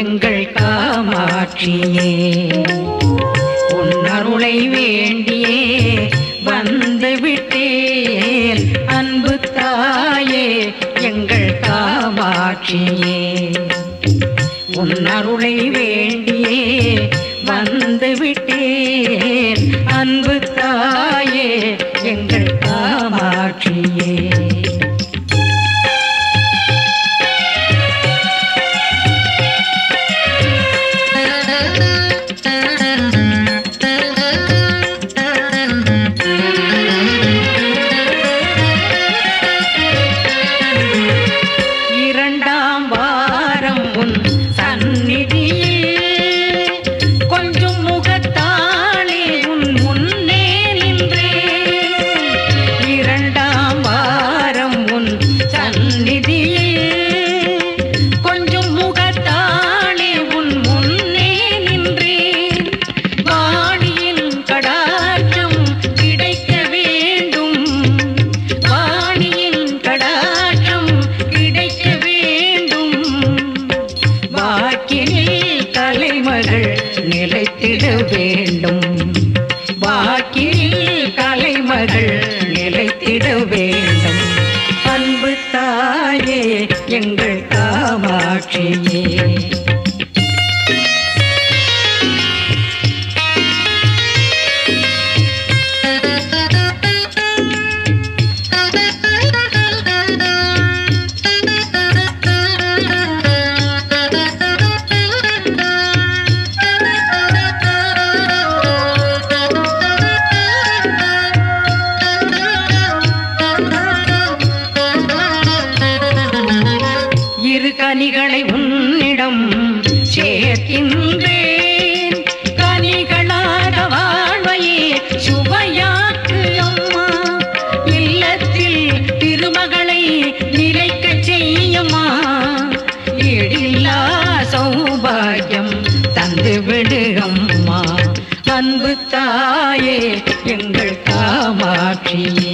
எங்கள் காமாட்சியே உன் அருளை வேண்டியே வந்து விட்டேன் அன்பு தாயே எங்கள் காமாட்சியே உன் அருளை வேண்டியே வந்து விட்டேன் அன்பு தாயே எங்கள் காமாட்சியே இரண்டாம் வாரம் உன் சந்நிதியில் கொஞ்சம் முகத்தாளே உன் முன்னே நின்றேன் இரண்டாம் வாரம் உன் சந்நிதியில் கொஞ்சம் முகத்தாளே உன் முன்னே நின்றேன் வாணியின் கடாட்சம் கிடைக்க வேண்டும் வாணியின் கடாட்சம் கிடைக்க வேண்டும் வாக்கினில் கலைமகள் நிலைத்திட வேண்டும் வாக்கினில் கலைமகள் நிலைத்திட வேண்டும் அன்பு தாயே எங்கள் காமாட்சியே இரு கனிகளை உன்னிடம் சேர்க்கின்றேன் கனிகளாக வாழ்வையே சுவையாக்கு அம்மா இல்லத்தில் திருமகளை நிலைக்க செய்யுமா எழில்லா சௌபாகியம் தந்து விடு அம்மா அன்பு தாயே எங்கள் காமாட்சியே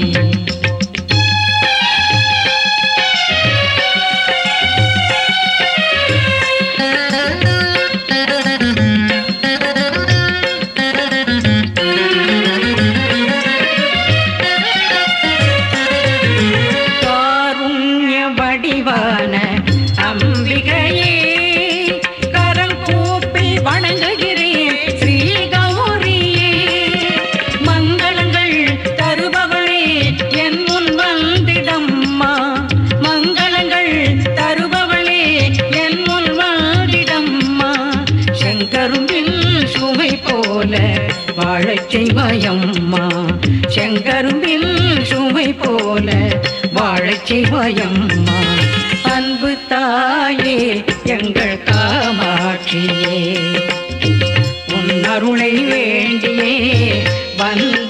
காருண்ய வடிவான அம்பிகையே கரம் கூப்பி வணங்குகிறேன் ஸ்ரீ கௌரியே மங்களங்கள் தருபவளே என் முன் வந்திடம்மா மங்களங்கள் தருபவளே என் முன் வந்திடம்மா செங்கரும்பின் சுவை போல வாழச் செய்வாயம்மா செங்கரும்பின் சுவை போல வாழச் செய்வாயம்மா அன்பு தாயே எங்கள் காமாட்சியே உன் அருளை வேண்டியே வந்த